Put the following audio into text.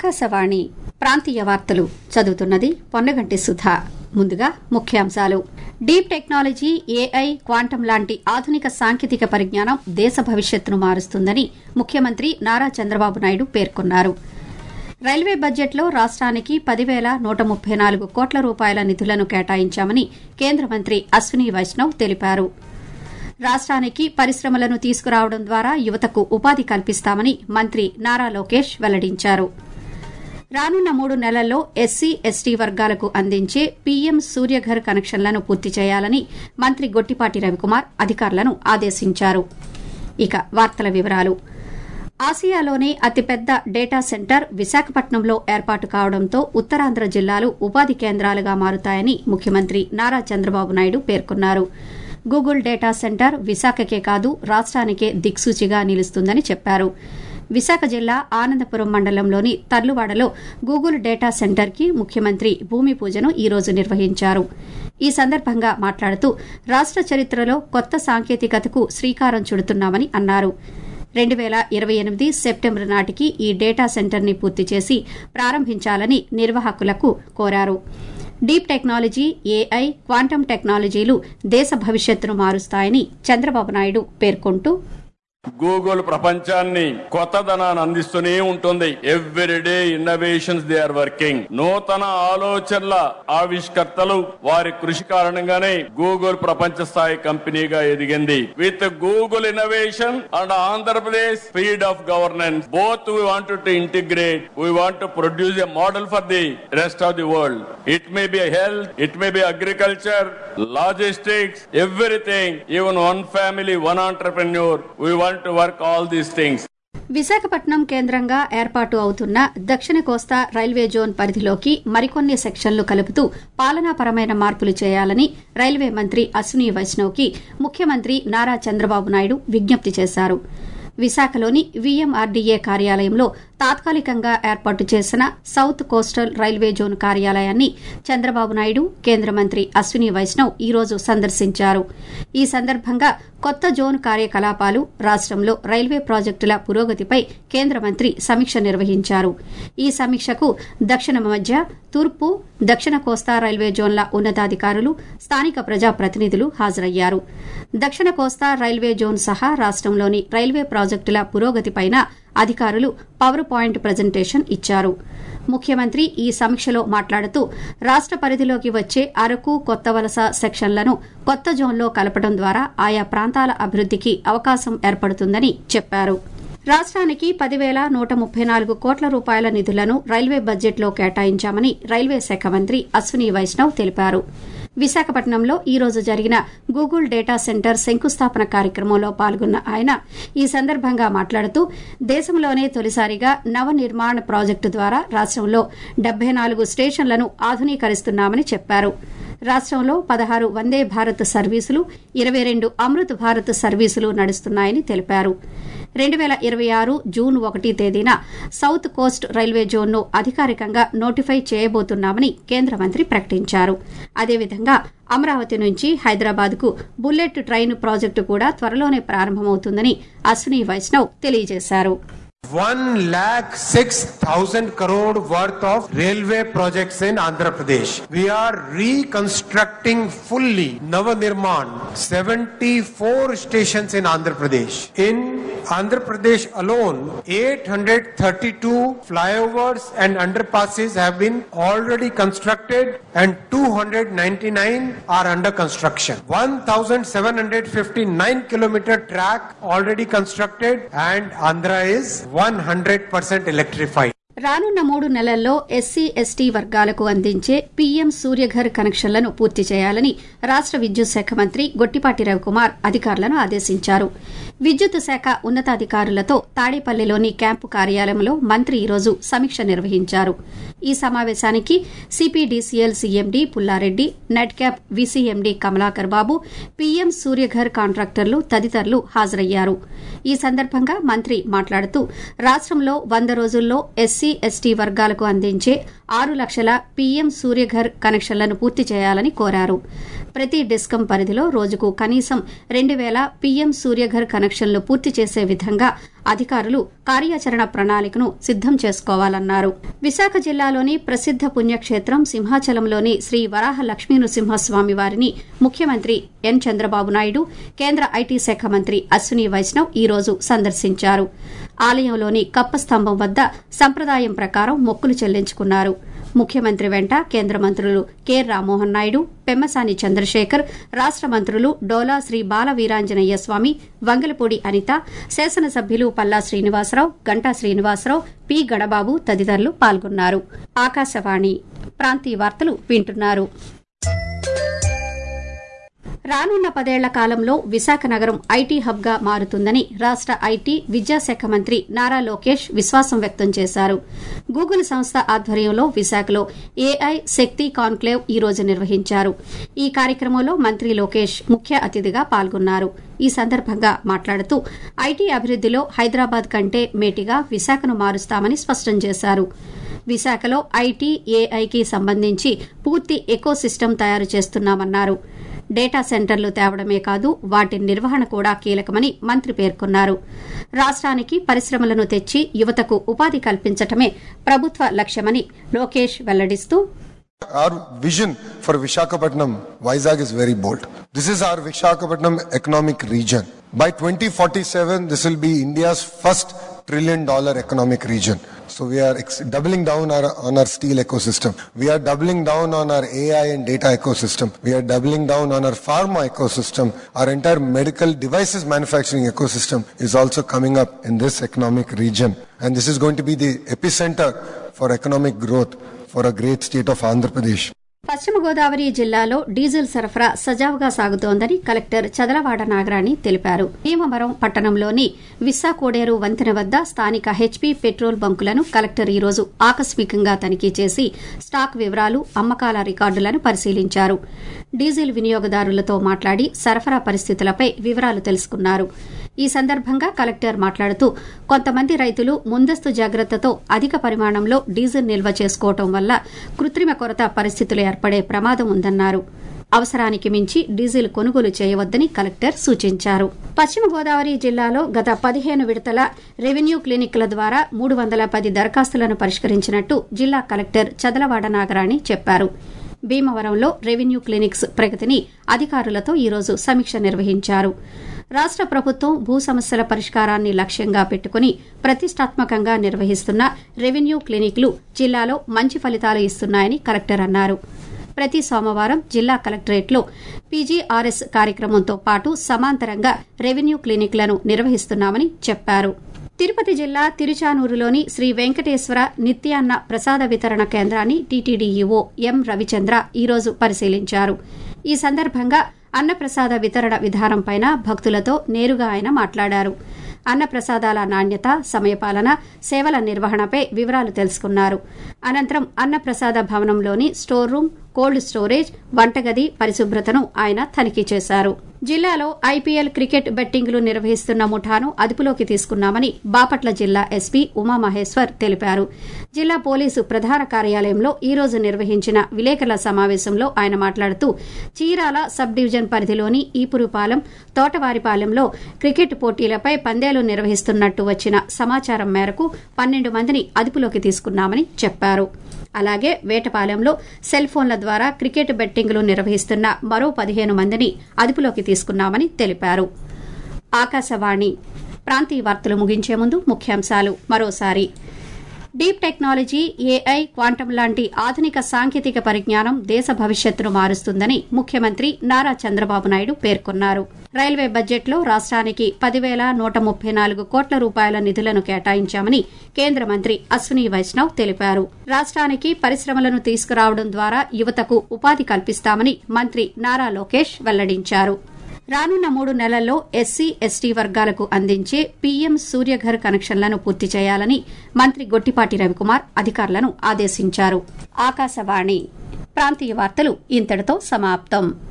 ఆకాశవాణి ప్రాంతీయ వార్తలు చదువుతున్నది పొన్నగంటి సుధా ముందుగా ముఖ్యాంశాలు డీప్ టెక్నాలజీ ఏఐ క్వాంటం లాంటి ఆధునిక సాంకేతిక పరిజ్ఞానం దేశ భవిష్యత్తును మారుస్తుందని ముఖ్యమంత్రి నారా చంద్రబాబు నాయుడు పేర్కొన్నారు రైల్వే బడ్జెట్లో రాష్ట్రానికి పదివేల నూట ముప్పై నాలుగు కోట్ల రూపాయల నిధులను కేటాయించామని కేంద్ర మంత్రి అశ్విని వైష్ణవ్ తెలిపారు రాష్ట్రానికి పరిశ్రమలను తీసుకురావడం ద్వారా యువతకు ఉపాధి కల్పిస్తామని మంత్రి నారా లోకేష్ వెల్లడించారు రానున్న మూడు నెలల్లో ఎస్సీ ఎస్టీ వర్గాలకు అందించే పీఎం సూర్యఘర్ కనెక్షన్లను పూర్తి చేయాలని మంత్రి గొట్టిపాటి రవికుమార్ అధికారులను ఆదేశించారు ఇక వార్తల వివరాలు ఆసియాలోనే అతిపెద్ద డేటా సెంటర్ విశాఖపట్నంలో ఏర్పాటు కావడంతో ఉత్తరాంధ్ర జిల్లాలు ఉపాధి కేంద్రాలుగా మారుతాయని ముఖ్యమంత్రి నారా చంద్రబాబు నాయుడు పేర్కొన్నారు గూగుల్ డేటా సెంటర్ విశాఖకే కాదు రాష్ట్రానికే దిక్సూచిగా నిలుస్తుందని చెప్పారు విశాఖ జిల్లా ఆనందపురం మండలంలోని తర్లువాడలో గూగుల్ డేటా సెంటర్కి ముఖ్యమంత్రి భూమి పూజను ఈ రోజు నిర్వహించారు ఈ సందర్భంగా మాట్లాడుతూ రాష్ట చరిత్రలో కొత్త సాంకేతికతకు శ్రీకారం చుడుతున్నామని అన్నారు రెండు వేల ఇరవై ఎనిమిది సెప్టెంబర్ నాటికి ఈ డేటా సెంటర్ని పూర్తి చేసి ప్రారంభించాలని నిర్వాహకులకు కోరారు డీప్ టెక్నాలజీ ఏఐ క్వాంటం టెక్నాలజీలు దేశ భవిష్యత్తును మారుస్తాయని చంద్రబాబు నాయుడు పేర్కొంటూ గూగుల్ ప్రపంచాన్ని కొత్తదనాన్ని అందిస్తూనే ఉంటుంది every day innovations they are working నూతన ఆలోచనల ఆవిష్కర్తలు వారి కృషి కారణంగానే గూగుల్ ప్రపంచ స్థాయి కంపెనీగా ఎదిగింది with Google innovation and Andhra Pradesh speed of governance both we want to integrate we want to produce a model for the rest of the world it may be health it may be agriculture logistics everything even one family one entrepreneur we want to work all these things Visakhapatnam కేంద్రంగా ఏర్పాటు అవుతున్న దక్షిణ కోస్తా railway zone పరిధిలోకి మరికొన్ని సెక్షన్లు కలుపుతూ పాలనాపరమైన మార్పులు చేయాలని రైల్వే మంత్రి అశ్విని వైష్ణవ్కి ముఖ్యమంత్రి నారా చంద్రబాబు నాయుడు విజ్ఞప్తి చేశారు విశాఖలోని వీఎంఆర్డీఏ కార్యాలయంలో తాత్కాలికంగా ఏర్పాటు చేసిన సౌత్ కోస్టల్ రైల్వే జోన్ కార్యాలయాన్ని చంద్రబాబు నాయుడు కేంద్ర మంత్రి అశ్విని వైష్ణవ్ ఈ రోజు సందర్శించారు ఈ సందర్భంగా కొత్త జోన్ కార్యకలాపాలు రాష్టంలో రైల్వే ప్రాజెక్టుల పురోగతిపై కేంద్ర మంత్రి సమీక్ష నిర్వహించారు ఈ సమీక్షకు దక్షిణ మధ్య తూర్పు దక్షిణ కోస్తా రైల్వే జోన్ల ఉన్నతాధికారులు స్థానిక ప్రజాప్రతినిధులు హాజరయ్యారు దక్షిణ కోస్తా రైల్వే జోన్ సహా రాష్టంలోని రైల్వే ప్రాజెక్టుల పురోగతిపైన అధికారులు పవర్ పాయింట్ ప్రజెంటేషన్ ఇచ్చారు ముఖ్యమంత్రి ఈ సమీక్షలో మాట్లాడుతూ రాష్ట పరిధిలోకి వచ్చే అరకు కొత్త వలస సెక్షన్లను కొత్త జోన్లో కలపడం ద్వారా ఆయా ప్రాంతాల అభివృద్దికి అవకాశం ఏర్పడుతుందని చెప్పారు రాష్ట్రానికి పదివేల నూట ముప్పై నాలుగు కోట్ల రూపాయల నిధులను రైల్వే బడ్జెట్లో కేటాయించామని రైల్వే శాఖ మంత్రి అశ్విని వైష్ణవ్ తెలిపారు విశాఖపట్నంలో ఈ రోజు జరిగిన గూగుల్ డేటా సెంటర్ శంకుస్థాపన కార్యక్రమంలో పాల్గొన్న ఆయన ఈ సందర్భంగా మాట్లాడుతూ దేశంలోనే తొలిసారిగా నవనిర్మాణ ప్రాజెక్టు ద్వారా రాష్టంలో డెబ్బై నాలుగు స్టేషన్లను ఆధునీకరిస్తున్నామని చెప్పారు రాష్టంలో పదహారు వందే భారత్ సర్వీసులు ఇరవై రెండు అమృత్ భారత్ సర్వీసులు నడుస్తున్నాయని తెలిపారు రెండు వేల ఇరవై ఆరు జూన్ ఒకటి తేదీన సౌత్ కోస్ట్ రైల్వే జోన్ను అధికారికంగా నోటిఫై చేయబోతున్నామని కేంద్ర మంత్రి ప్రకటించారు అదేవిధంగా అమరావతి నుంచి హైదరాబాద్కు బుల్లెట్ ట్రైన్ ప్రాజెక్టు కూడా త్వరలోనే ప్రారంభమవుతుందని అశ్విని వైష్ణవ్ తెలియజేశారు One lakh six thousand crore worth of railway projects in Andhra Pradesh. We are reconstructing fully Navanirman 74 stations in Andhra Pradesh. In Andhra Pradesh alone, 832 flyovers and underpasses have been already constructed and 299 are under construction. 1759 kilometer track already constructed and Andhra is 100% electrified. రానున్న మూడు నెలల్లో SC ST వర్గాలకు అందించే PM Surya Ghar కనెక్షన్లను పూర్తి చేయాలని రాష్ట విద్యుత్ శాఖ మంత్రి గొట్టిపాటి రవికుమార్ అధికారులను ఆదేశించారు విద్యుత్ శాఖ ఉన్నతాధికారులతో తాడేపల్లిలోని క్యాంపు కార్యాలయంలో మంత్రి ఈరోజు సమీక్ష నిర్వహించారు ఈ సమావేశానికి CPDCL CMD Pulla Reddy net cap VCMD Kamalakar Babu PM Surya Ghar కాంట్రాక్టర్లు తదితరులు హాజరయ్యారు ఈ సందర్భంగా మంత్రి మాట్లాడుతూ రాష్టంలో వంద రోజుల్లో ఎస్సీ ఎస్టీ వర్గాలకు అందించే ఆరు లక్షల పీఎం సూర్యఘర్ కనెక్షన్లను పూర్తి చేయాలని కోరారు ప్రతి డిస్కం పరిధిలో రోజుకు కనీసం రెండు వేల పీఎం సూర్యఘర్ కనెక్షన్లు పూర్తి చేసే విధంగా అధికారులు కార్యాచరణ ప్రణాళికను సిద్దం చేసుకోవాలన్నారు విశాఖ జిల్లాలోని ప్రసిద్ద పుణ్యక్షేత్రం సింహాచలంలోని శ్రీ వరాహ లక్ష్మీ నృసింహస్వామి వారిని ముఖ్యమంత్రి ఎన్ చంద్రబాబు నాయుడు కేంద్ర ఐటీ శాఖ మంత్రి అశ్విని వైష్ణవ్ ఈ రోజు సందర్శించారు ఆలయంలోని కప్ప స్తంభం వద్ద సంప్రదాయం ప్రకారం మొక్కులు చెల్లించుకున్నారు ముఖ్యమంత్రి వెంట కేంద్ర మంత్రులు కె రామ్మోహన్ నాయుడు పెమ్మసాని చంద్రశేఖర్ రాష్ట మంత్రులు డోలా శ్రీ బాల వీరాంజనేయ స్వామి వంగలపూడి అనిత శాసనసభ్యులు పల్లా శ్రీనివాసరావు గంటా శ్రీనివాసరావు పి గణబాబు తదితరులు పాల్గొన్నారు ఆకాశవాణి ప్రాంతీయ వార్తలు వింటున్నారు రానున్న పదేళ్ల కాలంలో విశాఖ నగరం ఐటీ హబ్ గా మారుతుందని రాష్ట ఐటీ విద్యాశాఖ మంత్రి నారా లోకేష్ విశ్వాసం వ్యక్తం చేశారు గూగుల్ సంస్థ ఆధ్వర్యంలో విశాఖలో ఏఐ శక్తి కాన్క్లేవ్ ఈ రోజు నిర్వహించారు ఈ కార్యక్రమంలో మంత్రి లోకేష్ ముఖ్య అతిథిగా పాల్గొన్నారు ఈ సందర్భంగా మాట్లాడుతూ ఐటీ అభివృద్దిలో హైదరాబాద్ కంటే మేటిగా విశాఖను మారుస్తామని స్పష్టం చేశారు విశాఖలో ఐటీ ఏఐకి సంబంధించి పూర్తి ఎకో సిస్టమ్ తయారు చేస్తున్నామన్నారు డేటా సెంటర్లు తేవడమే కాదు వాటి నిర్వహణ కూడా కీలకమని మంత్రి పేర్కొన్నారు రాష్ట్రానికి పరిశ్రమలను తెచ్చి యువతకు ఉపాధి కల్పించటమే ప్రభుత్వ లక్ష్యమని Lokesh వెల్లడిస్తూ Our vision for Visakhapatnam, Vizag is very bold. This is our Visakhapatnam economic region. By 2047, this will be India's first trillion dollar economic region. So we are ex- doubling down our, on our steel ecosystem. We are doubling down on our AI and data ecosystem. We are doubling down on our pharma ecosystem. Our entire medical devices manufacturing ecosystem is also coming up in this economic region. And this is going to be the epicenter for economic growth for a great state of Andhra Pradesh. పశ్చిమ గోదావరి జిల్లాలో diesel సరఫరా సజావుగా సాగుతోందని collector Chadalavada Nagarani తెలిపారు భీమవరం పట్టణంలోని విస్సా కోడేరు వంతెన వద్ద స్థానిక HP petrol బంకులను collector ఈ రోజు ఆకస్మికంగా తనిఖీ చేసి స్టాక్ వివరాలు అమ్మకాల రికార్డులను పరిశీలించారు డీజిల్ వినియోగదారులతో మాట్లాడి సరఫరా పరిస్థితులపై వివరాలు తెలుసుకున్నారు ఈ సందర్భంగా కలెక్టర్ మాట్లాడుతూ కొంతమంది రైతులు ముందస్తు జాగ్రత్తతో అధిక పరిమాణంలో డీజిల్ నిల్వ చేసుకోవటం వల్ల కృత్రిమ కొరత పరిస్థితులు ఏర్పడే ప్రమాదం ఉందన్నారు అవసరానికి మించి డీజిల్ కొనుగోలు చేయవద్దని కలెక్టర్ సూచించారు పశ్చిమ గోదావరి జిల్లాలో గత పదిహేను విడతల రెవెన్యూ క్లినిక్ల ద్వారా మూడు వందల పది దరఖాస్తులను పరిష్కరించినట్టు జిల్లా కలెక్టర్ చదలవాడ నాగరాణి చెప్పారు భీమవరంలో రెవెన్యూ క్లినిక్స్ ప్రగతిని అధికారులతో ఈరోజు సమీక్ష నిర్వహించారు రాష్ట ప్రభుత్వం భూ సమస్యల పరిష్కారాన్ని లక్ష్యంగా పెట్టుకుని ప్రతిష్టాత్మకంగా నిర్వహిస్తున్న రెవెన్యూ క్లినిక్లు జిల్లాలో మంచి ఫలితాలు ఇస్తున్నాయని కలెక్టర్ అన్నారు ప్రతి సోమవారం జిల్లా కలెక్టరేట్లో పీజీఆర్ఎస్ కార్యక్రమంతో పాటు సమాంతరంగా రెవెన్యూ క్లినిక్లను నిర్వహిస్తున్నామని చెప్పారు తిరుపతి జిల్లా తిరుచానూరులోని శ్రీ వెంకటేశ్వర నిత్యాన్న ప్రసాద వితరణ కేంద్రాన్ని టీటీడీఈఓ ఎం రవిచంద్ర ఈరోజు పరిశీలించారు ఈ సందర్భంగా అన్నప్రసాద వితరణ విధానంపైన భక్తులతో నేరుగా ఆయన మాట్లాడారు అన్నప్రసాదాల నాణ్యత సమయపాలన సేవల నిర్వహణపై వివరాలు తెలుసుకున్నారు అనంతరం అన్నప్రసాద భవనంలోని స్టోర్ రూమ్ కోల్డ్ స్టోరేజ్ వంటగది పరిశుభ్రతను ఆయన తనిఖీ చేశారు జిల్లాలో ఐపీఎల్ క్రికెట్ బెట్టింగ్లు నిర్వహిస్తున్న ముఠాను అదుపులోకి తీసుకున్నామని బాపట్ల జిల్లా ఎస్పీ ఉమామహేశ్వర్ తెలిపారు జిల్లా పోలీసు ప్రధాన కార్యాలయంలో ఈ రోజు నిర్వహించిన విలేకరుల సమావేశంలో ఆయన మాట్లాడుతూ చీరాల సబ్ డివిజన్ పరిధిలోని ఈపురుపాలెం తోటవారిపాలెంలో క్రికెట్ పోటీలపై పందేలు నిర్వహిస్తున్నట్టు వచ్చిన సమాచారం మేరకు పన్నెండు మందిని అదుపులోకి తీసుకున్నామని చెప్పారు అలాగే వేటపాలెంలో సెల్ ఫోన్ల ద్వారా క్రికెట్ బెట్టింగ్లు నిర్వహిస్తున్న మరో పదిహేను మందిని అదుపులోకి తీసుకున్నామని తెలిపారు ఆకాశవాణి ప్రాంతీయ వార్తలు ముగించే ముందు ముఖ్యాంశాలు మరోసారి డీప్ టెక్నాలజీ ఏఐ క్వాంటం లాంటి ఆధునిక సాంకేతిక పరిజ్ఞానం దేశ భవిష్యత్తును మారుస్తుందని ముఖ్యమంత్రి నారా చంద్రబాబు నాయుడు పేర్కొన్నారు రైల్వే బడ్జెట్లో రాష్ట్రానికి పదివేల నూట ముప్పై నాలుగు కోట్ల రూపాయల నిధులను కేటాయించామని కేంద్ర మంత్రి అశ్విని వైష్ణవ్ తెలిపారు రాష్ట్రానికి పరిశ్రమలను తీసుకురావడం ద్వారా యువతకు ఉపాధి కల్పిస్తామని మంత్రి నారా లోకేష్ వెల్లడించారు రానున్న మూడు నెలల్లో ఎస్సీ ఎస్టీ వర్గాలకు అందించే పీఎం సూర్యఘర్ కనెక్షన్లను పూర్తి చేయాలని మంత్రి గొట్టిపాటి రవికుమార్ అధికారులను ఆదేశించారు ఆకాశవాణి ప్రాంతీయ వార్తలు ఇంతటితో సమాప్తం